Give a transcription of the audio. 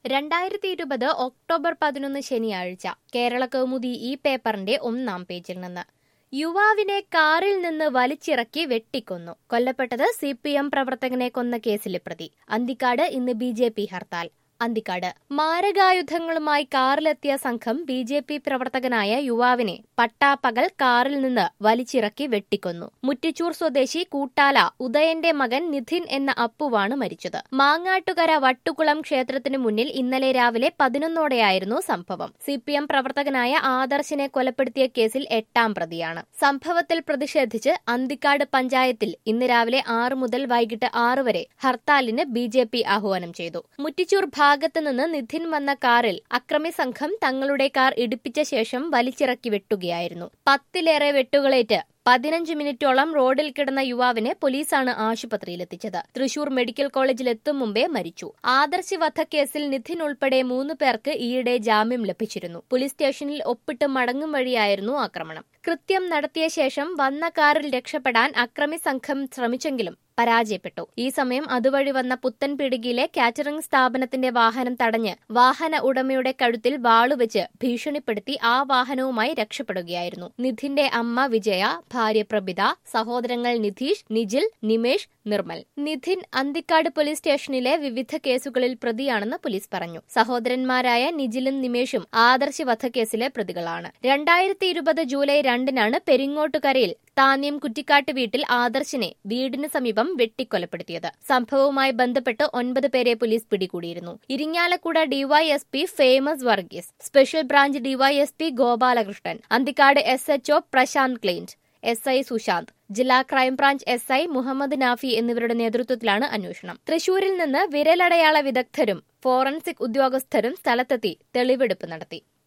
രണ്ടായിരത്തി ഇരുപത് ഒക്ടോബർ പതിനൊന്ന് ശനിയാഴ്ച കേരള കൗമുദി ഈ പേപ്പറിന്റെ ഒന്നാം പേജിൽ നിന്ന് യുവാവിനെ കാറിൽ നിന്ന് വലിച്ചിറക്കി വെട്ടിക്കൊന്നു കൊല്ലപ്പെട്ടത് സി പി എം പ്രവർത്തകനെ കൊന്ന കേസിലെ പ്രതി അന്തിക്കാട് ഇന്ന് B J P hartal Anthikkad മാരകായുധങ്ങളുമായി കാറിലെത്തിയ സംഘം ബി ജെ പി പ്രവർത്തകനായ യുവാവിനെ പട്ടാപ്പകൽ കാറിൽ നിന്ന് വലിച്ചിറക്കി വെട്ടിക്കൊന്നു മുറ്റിച്ചൂർ സ്വദേശി കൂട്ടാല ഉദയന്റെ മകൻ നിധിൻ എന്ന അപ്പുവാണ് മരിച്ചത് മാങ്ങാട്ടുകര വട്ടുകുളം ക്ഷേത്രത്തിനു മുന്നിൽ ഇന്നലെ രാവിലെ പതിനൊന്നോടെയായിരുന്നു സംഭവം സി പി എം പ്രവർത്തകനായ ആദർശിനെ കൊലപ്പെടുത്തിയ കേസിൽ എട്ടാം പ്രതിയാണ് സംഭവത്തിൽ പ്രതിഷേധിച്ച് അന്തിക്കാട് പഞ്ചായത്തിൽ ഇന്ന് രാവിലെ ആറ് മുതൽ വൈകിട്ട് ആറ് വരെ ഹർത്താലിന് ബി ജെ പി ആഹ്വാനം ചെയ്തു മുറ്റിച്ചൂർ ഭാഗത്ത് നിന്ന് നിധിൻ വന്ന കാറിൽ അക്രമി സംഘം തങ്ങളുടെ കാർ ഇടിപ്പിച്ച ശേഷം വലിച്ചിറക്കി വെട്ടുകയായിരുന്നു പത്തിലേറെ വെട്ടുകളേറ്റ് പതിനഞ്ച് മിനിറ്റോളം റോഡിൽ കിടന്ന യുവാവിനെ പോലീസാണ് ആശുപത്രിയിലെത്തിച്ചത് തൃശൂർ മെഡിക്കൽ കോളേജിൽ എത്തും മുമ്പേ മരിച്ചു ആദർശ് വധക്കേസിൽ നിധിൻ ഉൾപ്പെടെ മൂന്ന് പേർക്ക് ഈയിടെ ജാമ്യം ലഭിച്ചിരുന്നു പോലീസ് സ്റ്റേഷനിൽ ഒപ്പിട്ട് മടങ്ങും വഴിയായിരുന്നു ആക്രമണം കൃത്യം നടത്തിയ ശേഷം വന്ന കാറിൽ രക്ഷപ്പെടാൻ അക്രമി സംഘം ശ്രമിച്ചെങ്കിലും പരാജയപ്പെട്ടു ഈ സമയം അതുവഴി വന്ന പുത്തൻപീടികയിലെ കാറ്ററിംഗ് സ്ഥാപനത്തിന്റെ വാഹനം തടഞ്ഞ് വാഹന ഉടമയുടെ കഴുത്തിൽ വാളുവെച്ച് ഭീഷണിപ്പെടുത്തി ആ വാഹനവുമായി രക്ഷപ്പെടുകയായിരുന്നു നിധിന്റെ അമ്മ വിജയ ഭാര്യ പ്രഭിത സഹോദരങ്ങൾ നിധീഷ് നിജിൽ നിമേഷ് നിർമ്മൽ നിധിൻ അന്തിക്കാട് പോലീസ് സ്റ്റേഷനിലെ വിവിധ കേസുകളിൽ പ്രതിയാണെന്ന് പോലീസ് പറഞ്ഞു സഹോദരന്മാരായ നിജിലും നിമേഷും ആദർശ് വധക്കേസിലെ പ്രതികളാണ് രണ്ടായിരത്തി ഇരുപത് ജൂലൈ രണ്ടിനാണ് പെരിങ്ങോട്ടുകരയിൽ താന്യം കുറ്റിക്കാട്ട് വീട്ടിൽ ആദർശിനെ വീടിന് സമീപം വെട്ടിക്കൊലപ്പെടുത്തിയത് സംഭവവുമായി ബന്ധപ്പെട്ട് ഒൻപത് പേരെ പോലീസ് പിടികൂടിയിരുന്നു Irinjalakuda DYSP Famous Varghese special branch DYSP Gopalakrishnan Anthikkad S HO Prashanth Clint S I Sushanth ജില്ലാ crime branch S I Muhammad Nafi എന്നിവരുടെ നേതൃത്വത്തിലാണ് അന്വേഷണം തൃശൂരിൽ നിന്ന് വിരലടയാള വിദഗ്ധരും ഫോറൻസിക് ഉദ്യോഗസ്ഥരും സ്ഥലത്തെത്തി തെളിവെടുപ്പ് നടത്തി